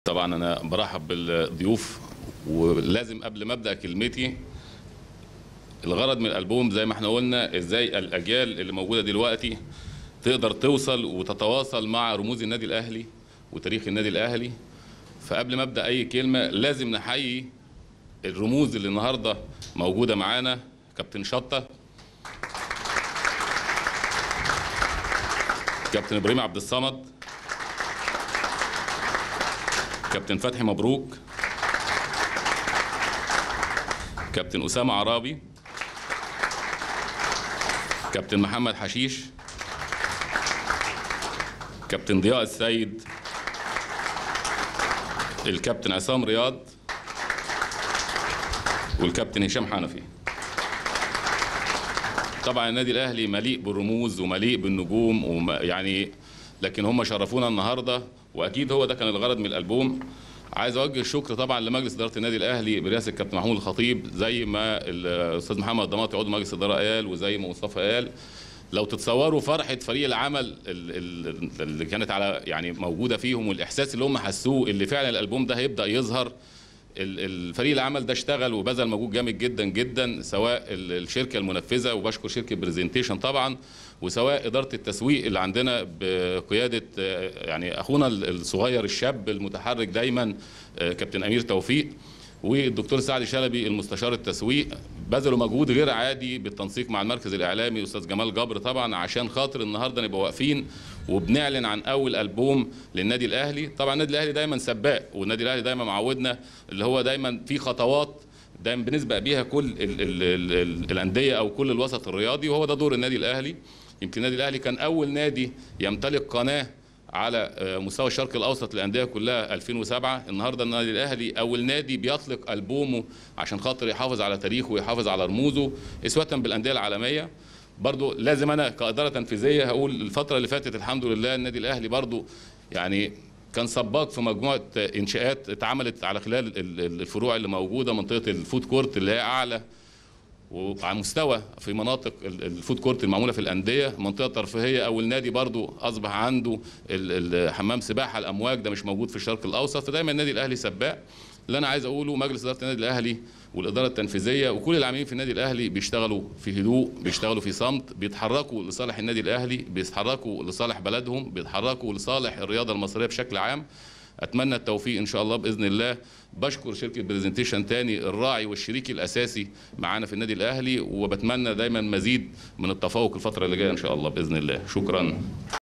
طبعا انا برحب بالضيوف ولازم قبل ما ابدا كلمتي الغرض من الالبوم زي ما احنا قلنا ازاي الاجيال اللي موجوده دلوقتي تقدر توصل وتتواصل مع رموز النادي الاهلي وتاريخ النادي الاهلي فقبل ما ابدا اي كلمه لازم نحيي الرموز اللي النهارده موجوده معانا كابتن شطه كابتن ابراهيم عبد الصمد كابتن فتحي مبروك كابتن أسامة عرابي كابتن محمد حشيش كابتن ضياء السيد الكابتن عصام رياض والكابتن هشام حنفي طبعا النادي الاهلي مليء بالرموز ومليء بالنجوم وما يعني لكن هم شرفونا النهارده واكيد هو ده كان الغرض من الالبوم عايز اوجه الشكر طبعا لمجلس اداره النادي الاهلي برئاسه الكابتن محمود الخطيب زي ما الاستاذ محمد ضماطي عضو مجلس الاداره قال وزي ما مصطفى قال لو تتصوروا فرحه فريق العمل اللي كانت على يعني موجوده فيهم والاحساس اللي هم حسوه اللي فعلا الالبوم ده هيبدا يظهر الفريق العمل ده اشتغل وبذل مجهود جامد جدا جدا سواء الشركه المنفذه وبشكر شركه برزنتيشن طبعا وسواء اداره التسويق اللي عندنا بقياده يعني اخونا الصغير الشاب المتحرك دايما كابتن امير توفيق والدكتور سعد شلبي المستشار التسويق بذلوا مجهود غير عادي بالتنسيق مع المركز الاعلامي الاستاذ جمال جبر طبعا عشان خاطر النهارده نبقى واقفين وبنعلن عن اول البوم للنادي الاهلي طبعا النادي الاهلي دايما سباق والنادي الاهلي دايما معودنا اللي هو دايما في خطوات دايما بنسبق بيها كل ال ال ال ال الانديه او كل الوسط الرياضي وهو ده دور النادي الاهلي يمكن النادي الاهلي كان اول نادي يمتلك قناه على مستوى الشرق الاوسط للانديه كلها 2007 النهارده النادي الاهلي اول نادي بيطلق البومه عشان خاطر يحافظ على تاريخه ويحافظ على رموزه اسوه بالانديه العالميه برضو لازم انا كاداره تنفيذيه هقول الفتره اللي فاتت الحمد لله النادي الاهلي برضو يعني كان سباق في مجموعه انشاءات اتعملت على خلال الفروع اللي موجوده منطقه الفود كورت اللي هي اعلى وعلى مستوى في مناطق الفود كورت المعموله في الانديه منطقه ترفيهيه او النادي برضو اصبح عنده حمام سباحه الامواج ده مش موجود في الشرق الاوسط فدايما النادي الاهلي سباق اللي انا عايز اقوله مجلس اداره النادي الاهلي والاداره التنفيذيه وكل العاملين في النادي الاهلي بيشتغلوا في هدوء بيشتغلوا في صمت بيتحركوا لصالح النادي الاهلي بيتحركوا لصالح بلدهم بيتحركوا لصالح الرياضه المصريه بشكل عام اتمنى التوفيق ان شاء الله باذن الله بشكر شركه برزنتيشن تاني الراعي والشريك الاساسي معانا في النادي الاهلي وبتمنى دايما مزيد من التفوق الفتره اللي جايه ان شاء الله باذن الله شكرا